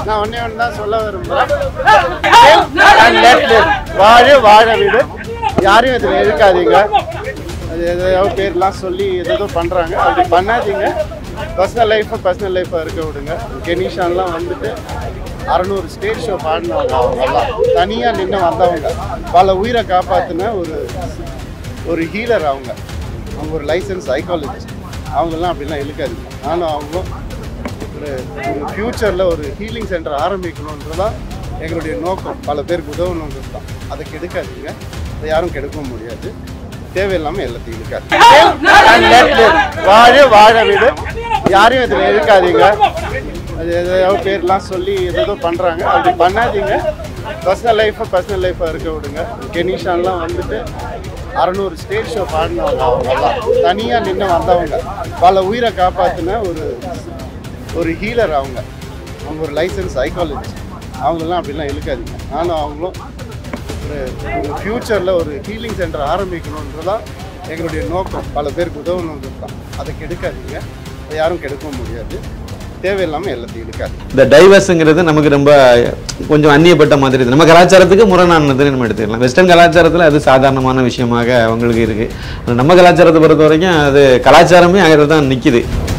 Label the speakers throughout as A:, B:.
A: நான் ஒன்னே ஒன்று தான் சொல்ல விரும்புகிறேன் வாழ வாழ வீடு யாரையும் இதில் இழுக்காதீங்க அது எதையாவது பேர்லாம் சொல்லி எதோ பண்ணுறாங்க அப்படி பண்ணாதீங்க பர்சனல் லைஃப்பை பர்சனல் லைஃப்பாக இருக்க விடுங்க கெனிஷான்லாம் வந்துட்டு அறநூறு ஸ்டேஜ் ஷோ பாடினவங்க அவங்கெல்லாம் தனியாக நின்று வந்தவங்க பல உயிரை காப்பாற்றின ஒரு ஒரு ஹீலர் அவங்க அவங்க ஒரு லைசன்ஸ் சைக்காலஜிஸ்ட் அவங்கெல்லாம் அப்படிலாம் இழுக்காதீங்க நானும் அவங்களும் ஒரு ஒரு ஃப்யூச்சரில் ஒரு ஹீலிங் சென்டர் ஆரம்பிக்கணுன்றதான் எங்களுடைய நோக்கம் பல பேருக்கு உதவணுன்றது தான் அதை கெடுக்காதீங்க அதை யாரும் கெடுக்கவும் முடியாது தேவையில்லாமல் எல்லாத்தையும் இழுக்காது வாழ வாழ வீடு யாரையும் இதில் இழுக்காதீங்க அது எதையாவது பேர்லாம் சொல்லி எதோ பண்ணுறாங்க அப்படி பண்ணாதீங்க பர்சனல் லைஃப்பை பர்சனல் லைஃப்பாக இருக்க விடுங்க கெனிஷான்லாம் வந்துட்டு அறநூறு ஸ்டேஜ் ஷோ பாடினவங்க அவங்கெல்லாம் தனியாக நின்று வந்தவங்க பல உயிரை காப்பாற்றின ஒரு ஒரு ஹீலர் அவங்க அவங்க ஒரு லைசன்ஸ் சைக்காலஜிஸ்ட் அவங்கெல்லாம் அப்படிலாம் இழுக்காதீங்க நானும் அவங்களும் ஒரு ஒரு ஃப்யூச்சரில் ஒரு ஹீலிங் சென்டர் ஆரம்பிக்கணுன்றதான் எங்களுடைய நோக்கம் பல பேருக்கு உதவணுன்றது தான் அதை கெடுக்காதீங்க அதை யாரும் கெடுக்கவும் முடியாது தேவையில்லாமல் எல்லாத்தையும் இழுக்காது
B: இந்த டைவர்ஸுங்கிறது நமக்கு ரொம்ப கொஞ்சம் அந்நியப்பட்ட மாதிரி இருக்கு நம்ம கலாச்சாரத்துக்கு முரணானதுன்னு நம்ம எடுத்துக்கலாம் வெஸ்டர்ன் கலாச்சாரத்தில் அது சாதாரணமான விஷயமாக அவங்களுக்கு இருக்குது ஆனா நம்ம கலாச்சாரத்தை பொறுத்த வரைக்கும் அது கலாச்சாரமே அங்கே தான் நிற்கிது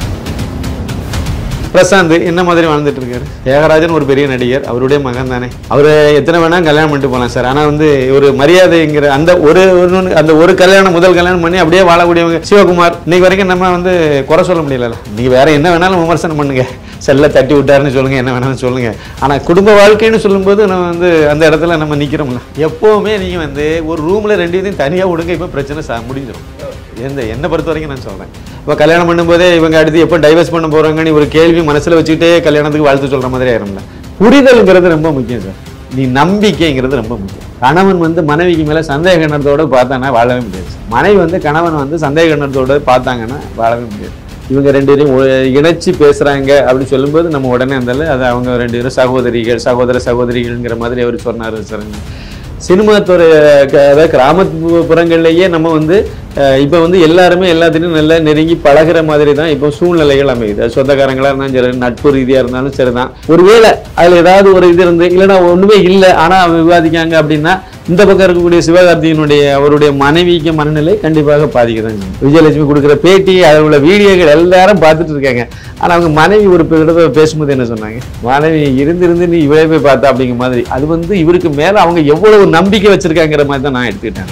B: பிரசாந்த் என்ன மாதிரி வாழ்ந்துட்டு இருக்காரு ஏகராஜன் ஒரு பெரிய நடிகர் அவருடைய மகன் தானே அவர் எத்தனை வேணா கல்யாணம் பண்ணிட்டு போகலாம் சார் ஆனால் வந்து ஒரு மரியாதைங்கிற அந்த ஒரு ஒரு- அந்த ஒரு கல்யாணம் முதல் கல்யாணம் பண்ணி அப்படியே வாழக்கூடியவங்க சிவகுமார் இன்னைக்கு வரைக்கும் நம்ம வந்து குறை சொல்ல முடியல நீங்க வேற என்ன வேணாலும் விமர்சனம் பண்ணுங்க செல்ல தட்டி விட்டாருன்னு சொல்லுங்க என்ன வேணாலும் சொல்லுங்க ஆனால் குடும்ப வாழ்க்கைன்னு சொல்லும்போது நம்ம வந்து அந்த இடத்துல நம்ம நிற்கிறோம்ல எப்போவுமே நீங்கள் வந்து ஒரு ரூமில் ரெண்டு இதையும் தனியாக விடுங்க இப்போ பிரச்சனை சா முடிஞ்சிடும் எந்த என்னை பொறுத்த வரைக்கும் நான் சொல்கிறேன் இப்போ கல்யாணம் பண்ணும்போதே இவங்க அடுத்து எப்போ டைவர்ஸ் பண்ண போகிறாங்கன்னு ஒரு கேள்வி மனசில் வச்சுக்கிட்டே கல்யாணத்துக்கு வாழ்த்து சொல்கிற மாதிரி ஆயிரும்ல புரிதல்ங்கிறது ரொம்ப முக்கியம் சார் நீ நம்பிக்கைங்கிறது ரொம்ப முக்கியம் கணவன் வந்து மனைவிக்கு மேலே சந்தேக கண்ணத்தோட பார்த்தானா வாழவே முடியாது மனைவி வந்து கணவன் வந்து சந்தேக கண்ணத்தோட பார்த்தாங்கன்னா வாழவே முடியாது இவங்க ரெண்டு பேரையும் ஒ- இணைச்சு பேசுறாங்க அப்படின்னு சொல்லும்போது நம்ம உடனே இருந்தாலும் அது அவங்க ரெண்டு பேரும் சகோதரிகள் சகோதர சகோதரிகள்ங்கிற மாதிரி அவர் சொன்னார் சார் சினிமா துறை க- அதாவது கிராமப்புறங்கள்லேயே நம்ம வந்து அஹ், இப்போ வந்து எல்லாருமே எல்லாத்திலையும் நல்லா நெருங்கி பழகுற மாதிரி தான் இப்போ சூழ்நிலைகள் அமையுது அது சொந்தக்காரங்களா இருந்தாலும் சரி நட்பு ரீதியாக இருந்தாலும் சரிதான் ஒருவேளை அதில் ஏதாவது ஒரு இது இருந்து இல்லைன்னா ஒன்றுமே இல்லை ஆனால் அவன் விவாதிக்காங்க அப்படின்னா இந்த பக்கம் இருக்கக்கூடிய சிவகார்த்திகனுடைய அவருடைய மனைவிக்கு மனநிலை கண்டிப்பாக பாதிக்குதாங்க விஜயலட்சுமி கொடுக்குற பேட்டி அதில் உள்ள வீடியோகள் எல்லாரும் பார்த்துட்டு இருக்காங்க ஆனால் அவங்க மனைவி ஒரு தடவை பேசும்போது என்ன சொன்னாங்க மனைவி இருந்து இருந்து நீ இவளே போய் பார்த்தா அப்படிங்கிற மாதிரி அது வந்து இவருக்கு மேலே அவங்க எவ்வளவு நம்பிக்கை வச்சிருக்காங்கிற மாதிரி தான் நான் எடுத்துக்கிட்டேன்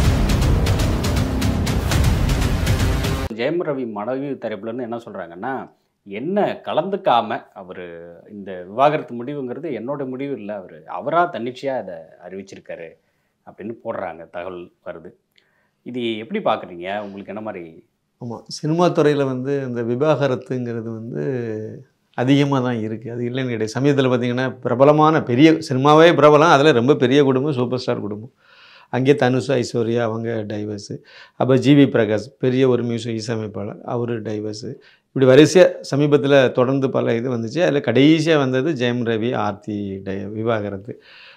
C: ஜெயம் ரவி மனைவி தரப்புலன்னு என்ன சொல்கிறாங்கன்னா என்ன கலந்துக்காம அவர் இந்த விவாகரத்து முடிவுங்கிறது என்னோட முடிவு இல்லை அவர் அவராக தன்னிச்சையாக அதை அறிவிச்சிருக்காரு அப்படின்னு போடுறாங்க தகவல் வருது இது எப்படி பார்க்குறீங்க உங்களுக்கு என்ன மாதிரி
B: ஆமாம் சினிமா துறையில் வந்து இந்த விவாகரத்துங்கிறது வந்து அதிகமாக தான் இருக்குது அது இல்லைன்னு கிடையாது சமயத்தில் பார்த்தீங்கன்னா பிரபலமான பெரிய சினிமாவே பிரபலம் அதில் ரொம்ப பெரிய குடும்பம் சூப்பர் ஸ்டார் குடும்பம் அங்கே தனுஷ் ஐஸ்வர்யா அவங்க டைவர்ஸு அப்போ ஜிவி பிரகாஷ் பெரிய ஒரு மியூசிக் இசையமைப்பாளர் அவர் டைவர்ஸு இப்படி வரிசையாக சமீபத்தில் தொடர்ந்து பல இது வந்துச்சு அதில் கடைசியாக வந்தது ஜெயம் ரவி ஆர்த்தி டை விவாகரத்து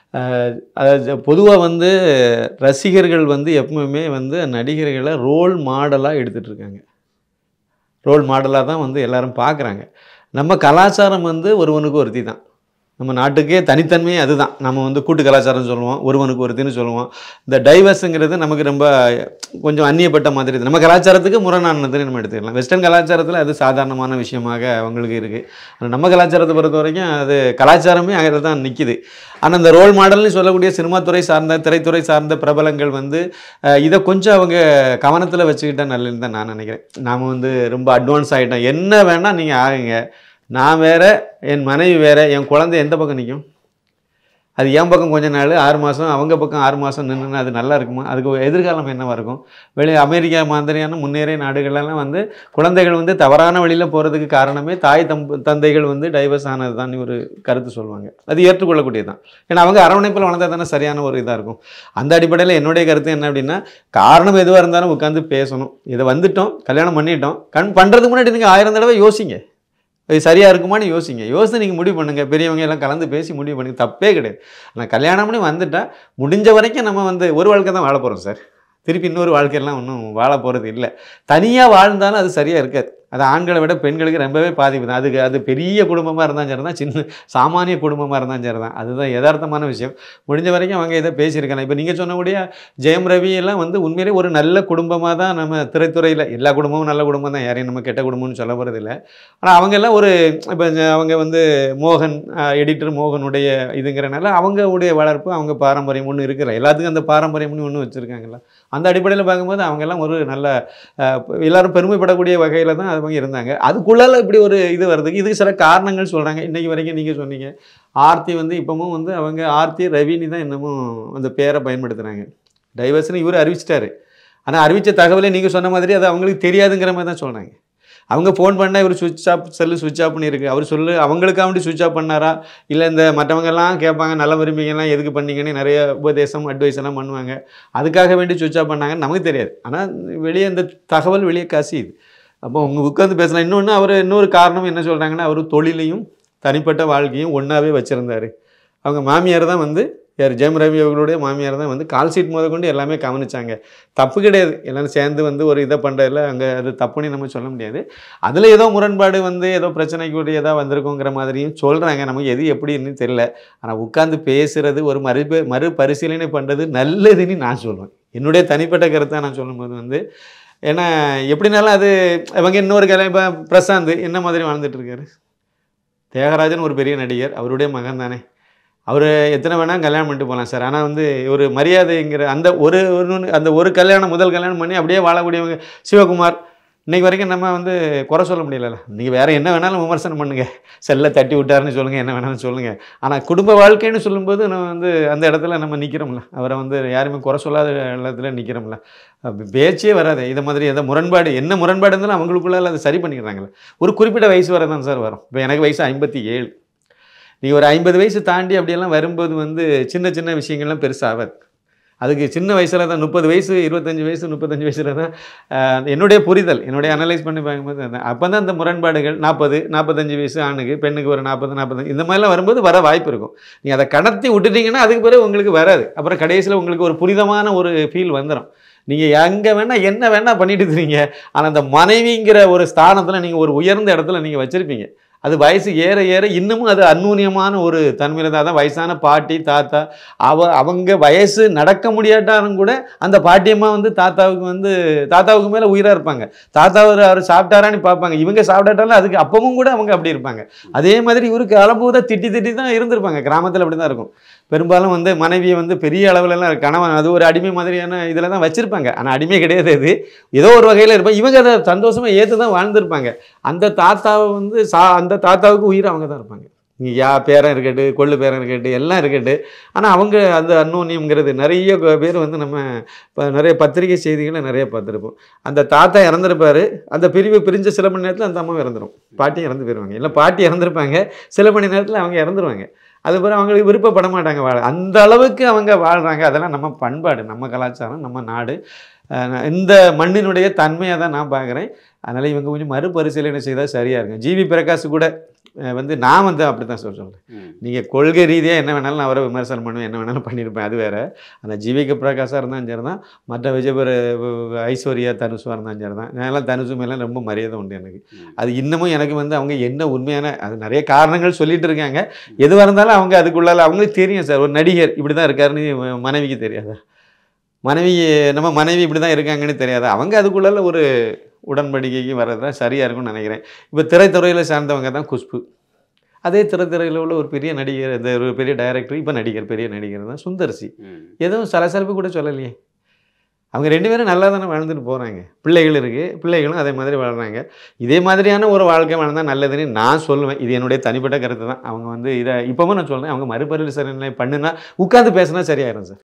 B: பொதுவாக வந்து ரசிகர்கள் வந்து எப்பவுமே வந்து நடிகர்களை ரோல் மாடலாக எடுத்துகிட்டு இருக்காங்க ரோல் மாடலாக தான் வந்து எல்லாரும் பார்க்குறாங்க நம்ம கலாச்சாரம் வந்து ஒருவனுக்கு ஒருத்தி தான் நம்ம நாட்டுக்கே தனித்தன்மையே அதுதான் நம்ம வந்து கூட்டு கலாச்சாரம் சொல்லுவோம் ஒருவனுக்கு ஒருத்தின்னு சொல்லுவோம் இந்த டைவர்ஸுங்கிறது நமக்கு ரொம்ப கொஞ்சம் அந்நியப்பட்ட மாதிரி இருக்குது நம்ம கலாச்சாரத்துக்கு முரணானதுன்னு நம்ம எடுத்துக்கலாம் வெஸ்டர்ன் கலாச்சாரத்தில் அது சாதாரணமான விஷயமாக அவங்களுக்கு இருக்குது ஆனால் நம்ம கலாச்சாரத்தை பொறுத்த வரைக்கும் அது கலாச்சாரமே அங்கே தான் நிற்கிது ஆனால் இந்த ரோல் மாடல்னு சொல்லக்கூடிய சினிமா துறை சார்ந்த திரைத்துறை சார்ந்த பிரபலங்கள் வந்து அஹ், இதை கொஞ்சம் அவங்க கவனத்தில் வச்சுக்கிட்டா நல்லதுன்னு தான் நான் நினைக்கிறேன் நாம் வந்து ரொம்ப அட்வான்ஸ் ஆகிட்டோம் என்ன வேணால் நீங்கள் ஆகுங்க நான் வேற என் மனைவி வேற என் குழந்தை எந்த பக்கம் நிற்கும் அது என் பக்கம் கொஞ்ச நாள் ஆறு மாதம் அவங்க பக்கம் ஆறு மாதம் நின்றுனா அது நல்லா இருக்குமா அதுக்கு ஒரு எதிர்காலம் என்னவா இருக்கும் வெளியே அமெரிக்கா மாதிரியான முன்னேறிய நாடுகள்லாம் வந்து குழந்தைகள் வந்து தவறான வழியில் போகிறதுக்கு காரணமே தாய் தம் தந்தைகள் வந்து டைவர்ஸ் ஆனது தான் ஒரு கருத்து சொல்லுவாங்க அது ஏற்றுக்கொள்ளக்கூடியது தான் ஏன்னா அவங்க அரவணைப்பில் வளர்ந்தா தானே சரியான ஒரு இதாக இருக்கும் அந்த அடிப்படையில் என்னுடைய கருத்து என்ன அப்படின்னா காரணம் எதுவாக இருந்தாலும் உட்காந்து பேசணும் இதை வந்துட்டோம் கல்யாணம் பண்ணிட்டோம் கண் பண்ணுறதுக்கு முன்னாடி நீங்கள் ஆயிரம் தடவை யோசிங்க இது சரியாக இருக்குமான்னு யோசிங்க யோசித்து நீங்கள் முடிவு பண்ணுங்கள் பெரியவங்க எல்லாம் கலந்து பேசி முடிவு பண்ணுங்க தப்பே கிடையாது ஆனால் கல்யாணம் பண்ணி வந்துட்டா முடிஞ்ச வரைக்கும் நம்ம வந்து ஒரு வாழ்க்கை தான் வாழ போகிறோம் சார் திருப்பி இன்னொரு வாழ்க்கையெல்லாம் ஒன்றும் வாழ போகிறது இல்லை தனியாக வாழ்ந்தாலும் அது சரியாக இருக்காது அது ஆண்களை விட பெண்களுக்கு ரொம்பவே பாதிப்பு தான் அதுக்கு அது பெரிய குடும்பமாக இருந்தாலும் சரி தான் சின்ன சாமானிய குடும்பமாக இருந்தாலும் சரி தான் அதுதான் யதார்த்தமான விஷயம் முடிஞ்ச வரைக்கும் அவங்க இதை பேசியிருக்காங்க இப்போ நீங்கள் சொன்னபடியே ஜெயம் ரவி எல்லாம் வந்து உண்மையிலே ஒரு நல்ல குடும்பமாக தான் நம்ம திரைத்துறையில் எல்லா குடும்பமும் நல்ல குடும்பம் தான் யாரையும் நம்ம கெட்ட குடும்பம்னு சொல்ல போகிறதில்ல ஆனால் அவங்க எல்லாம் ஒரு இப்போ அவங்க வந்து மோகன் எடிட்டர் மோகனுடைய இதுங்கிறனால அவங்களுடைய வளர்ப்பு அவங்க பாரம்பரியம் ஒன்று இருக்குல்ல எல்லாத்துக்கும் அந்த பாரம்பரியம்னு ஒன்று வச்சுருக்காங்கல்ல அந்த அடிப்படையில் பார்க்கும்போது அவங்க எல்லாம் ஒரு நல்ல அஹ், எல்லாரும் பெருமைப்படக்கூடிய வகையில் தான் அவங்க இருந்தாங்க அதுக்குள்ளால இப்படி ஒரு இது வருதுக்கு இதுக்கு சில காரணங்கள் சொல்கிறாங்க இன்றைக்கி வரைக்கும் நீங்கள் சொன்னீங்க ஆர்த்தி வந்து இப்போவும் வந்து அவங்க ஆர்த்தி ரவினி தான் இன்னமும் அந்த பேரை பயன்படுத்துகிறாங்க டைவர்ஸ்னு இவர் அறிவிச்சிட்டாரு ஆனால் அறிவித்த தகவலை நீங்கள் சொன்ன மாதிரி அது அவங்களுக்கு தெரியாதுங்கிற மாதிரி தான் சொல்கிறாங்க அவங்க ஃபோன் பண்ணால் இவர் சுவிட்ச் ஆஃப் செல்லு சுவிட்ச் ஆஃப் பண்ணியிருக்கு அவர் சொல்லு அவங்களுக்காக வேண்டி சுவிட்ச் ஆஃப் பண்ணாரா இல்லை இந்த மற்றவங்கெல்லாம் கேட்பாங்க நல்ல விரும்பிங்கெல்லாம் எதுக்கு பண்ணீங்கன்னு நிறைய உபதேசம் அட்வைஸ் எல்லாம் பண்ணுவாங்க அதுக்காக வேண்டி சுவிட்ச் ஆஃப் பண்ணாங்கன்னு நமக்கு தெரியாது ஆனால் வெளியே இந்த தகவல் வெளியே கசியுது அப்போ உங்க உட்காந்து பேசலாம் இன்னொன்று அவர் இன்னொரு காரணம் என்ன சொல்கிறாங்கன்னா அவர் தொழிலையும் தனிப்பட்ட வாழ்க்கையும் ஒன்றாவே வச்சுருந்தாரு அவங்க மாமியார் தான் வந்து யார் ஜெயம் ரவி அவர்களுடைய மாமியார் தான் வந்து கால் சீட் முத கொண்டு எல்லாமே கவனிச்சாங்க தப்பு கிடையாது எல்லாரும் சேர்ந்து வந்து ஒரு இதை பண்ணுறதில்ல அங்கே அது தப்புன்னு நம்ம சொல்ல முடியாது அதில் ஏதோ முரண்பாடு வந்து ஏதோ பிரச்சனைக்குரிய ஏதோ வந்திருக்குங்கிற மாதிரியும் சொல்கிறாங்க நமக்கு எது எப்படின்னு தெரியல ஆனால் உட்காந்து பேசுறது ஒரு மறு மறு பரிசீலனை பண்ணுறது நல்லதுன்னு நான் சொல்லுவேன் என்னுடைய தனிப்பட்ட கருத்தை நான் சொல்லும்போது வந்து ஏன்னா எப்படினாலும் அது இவங்க இன்னொரு கலை இப்போ பிரசாந்த் என்ன மாதிரி வாழ்ந்துட்டு இருக்காரு தியாகராஜன் ஒரு பெரிய நடிகர் அவருடைய மகன் தானே அவர் எத்தனை வேணால் கல்யாணம் பண்ணிட்டு போகலாம் சார் ஆனால் வந்து ஒரு மரியாதைங்கிற அந்த ஒரு ஒரு- அந்த ஒரு கல்யாணம் முதல் கல்யாணம் பண்ணி அப்படியே வாழக்கூடியவங்க சிவகுமார் இன்னைக்கு வரைக்கும் நம்ம வந்து குறை சொல்ல முடியலல்ல நீங்கள் வேறு என்ன வேணாலும் விமர்சனம் பண்ணுங்கள் செல்ல தட்டி விட்டாருன்னு சொல்லுங்கள் என்ன வேணாலும் சொல்லுங்கள் ஆனால் குடும்ப வாழ்க்கைன்னு சொல்லும்போது நம்ம வந்து அந்த இடத்துல நம்ம நிற்கிறோம்ல அவரை வந்து யாருமே குறை சொல்லாத இடத்துல நிற்கிறோம்ல அப்ப பேச்சே வராது இதை மாதிரி எதாவது முரண்பாடு என்ன முரண்பாடு இருந்தாலும் அவங்களுக்குள்ளால அதை சரி பண்ணிக்கிறாங்களே ஒரு குறிப்பிட்ட வயசு வரை தான் சார் வரும் இப்போ எனக்கு வயசு ஐம்பத்தி ஏழு நீங்கள் ஒரு ஐம்பது வயசு தாண்டி அப்படியெல்லாம் வரும்போது வந்து சின்ன சின்ன விஷயங்கள்லாம் பெருசாகாது அதுக்கு சின்ன வயசில் தான் முப்பது வயசு இருபத்தஞ்சி வயசு முப்பத்தஞ்சு வயசில் தான் ஆஹ், என்னுடைய புரிதல் என்னுடைய அனலைஸ் பண்ணி பார்க்கும்போது அப்போ தான் இந்த முரண்பாடுகள் நாற்பது நாற்பத்தஞ்சு வயசு ஆணுக்கு பெண்ணுக்கு ஒரு நாற்பது நாற்பத்தஞ்சு இந்த மாதிரிலாம் வரும்போது வர வாய்ப்பு இருக்கும் நீங்கள் அதை கடத்தி விட்டுட்டீங்கன்னா அதுக்கு பிறகு உங்களுக்கு வராது அப்புறம் கடைசியில் உங்களுக்கு ஒரு புரிதமான ஒரு ஃபீல் வந்துடும் நீங்கள் எங்கே வேணால் என்ன வேணால் பண்ணிட்டு இருக்கீங்க ஆனால் அந்த மனைவிங்கிற ஒரு ஸ்தானத்தில் நீங்கள் ஒரு உயர்ந்த இடத்துல நீங்கள் வச்சுருப்பீங்க அது வயசு ஏற ஏற இன்னமும் அது அந்நூன்யமான ஒரு தன்மையில் தான் அதான் வயசான பாட்டி தாத்தா அவ அவங்க வயசு நடக்க முடியாட்டாலும் கூட அந்த பாட்டியம்மா வந்து தாத்தாவுக்கு வந்து தாத்தாவுக்கு மேலே உயிராக இருப்பாங்க தாத்தா அவர் அவர் சாப்பிட்டாரான்னு பார்ப்பாங்க இவங்க சாப்பிட்டாட்டாலும் அதுக்கு அப்பவும் கூட அவங்க அப்படி இருப்பாங்க அதே மாதிரி இவருக்கு அளம்போத திட்டி திட்டி தான் இருந்திருப்பாங்க கிராமத்தில் அப்படி தான் இருக்கும் பெரும்பாலும் வந்து மனைவியை வந்து பெரிய அளவுலலாம் கணவன் அது ஒரு அடிமை மாதிரியான இதில் தான் வச்சுருப்பாங்க ஆனால் அடிமை கிடையாது அது ஏதோ ஒரு வகையில் இருப்பாங்க இவங்க அதை சந்தோஷமாக ஏற்று தான் வாழ்ந்திருப்பாங்க அந்த தாத்தாவை வந்து சா அந்த தாத்தாவுக்கு உயிர் அவங்க தான் இருப்பாங்க நீ யா பேரன் இருக்கட்டு கொள்ளு பேரன் இருக்கட்டு எல்லாம் இருக்கட்டு ஆனால் அவங்க அந்த அன்னோன்யம்ங்கிறது நிறைய க- பேர் வந்து நம்ம இப்போ நிறைய பத்திரிகை செய்திகளை நிறைய பார்த்துருப்போம் அந்த தாத்தா இறந்துருப்பாரு அந்த பிரிவு பிரிஞ்ச சில மணி நேரத்தில் அந்த அம்மா இறந்துரும் பாட்டி இறந்து போயிடுவாங்க இல்லை பாட்டி இறந்துருப்பாங்க சில மணி நேரத்தில் அவங்க இறந்துருவாங்க அது பிறகு அவங்களுக்கு விருப்பப்பட மாட்டாங்க வாழ அந்த அளவுக்கு அவங்க வாழ்கிறாங்க அதெல்லாம் நம்ம பண்பாடு நம்ம கலாச்சாரம் நம்ம நாடு அஹ் இந்த மண்ணினுடைய தன்மையை தான் நான் பார்க்குறேன் அதனால் இவங்க கொஞ்சம் மறுபரிசீலனை செய்தால் சரியாக இருக்கும் ஜிவி பிரகாஷ் கூட அஹ் வந்து நான் வந்து அப்படி தான் சொல்கிறேன்
C: ம்.
B: நீங்கள் கொள்கை ரீதியாக என்ன வேணாலும் நான் அவரை விமர்சனம் பண்ணுவேன் என்ன வேணாலும் பண்ணியிருப்பேன் அது வேறு அந்த ஜிவிக பிரகாஷாக இருந்தாலும் சரி தான் மற்ற விஜயபுர ஐஸ்வர்யா தனுஷாக இருந்தாலும் சரி தான் நான்லாம் தனுஷு மேலே ரொம்ப மரியாதை உண்டு எனக்கு
C: ம்.
B: அது இன்னமும் எனக்கு வந்து அவங்க என்ன உண்மையான அது நிறைய காரணங்கள் சொல்லிட்டு இருக்காங்க எதுவாக இருந்தாலும் அவங்க அதுக்குள்ளால அவங்களுக்கு தெரியும் சார் ஒரு நடிகர் இப்படி தான் இருக்காருன்னு மனைவிக்கு தெரியாதா மனைவி நம்ம மனைவி இப்படி தான் இருக்காங்கன்னு தெரியாதா அவங்க அதுக்குள்ளால ஒரு உடன்படிக்கைக்கு வர்றது தான் சரியாக இருக்கும்னு நினைக்கிறேன் இப்போ திரைத்துறையில் சார்ந்தவங்க தான் குஷ்பு அதே திரைத்துறையில் உள்ள ஒரு பெரிய நடிகர் இந்த ஒரு பெரிய டைரக்டர் இப்போ நடிகர் பெரிய நடிகர் தான் சுந்தர்சி
C: ம்.
B: எதுவும் சலசலப்பு கூட சொல்லலையே அவங்க ரெண்டு பேரும் நல்லா தானே வாழ்ந்துட்டு போகிறாங்க பிள்ளைகள் இருக்குது பிள்ளைகளும் அதே மாதிரி வாழ்கிறாங்க இதே மாதிரியான ஒரு வாழ்க்கை வாழ்ந்தால் நல்லதுன்னு நான் சொல்லுவேன் இது என்னுடைய தனிப்பட்ட கருத்து தான் அவங்க வந்து இதை இப்போவும் நான் சொல்கிறேன் அவங்க மறுபரிசீலனை பண்ணுனா உட்காந்து பேசினா சரியாயிரும் சார்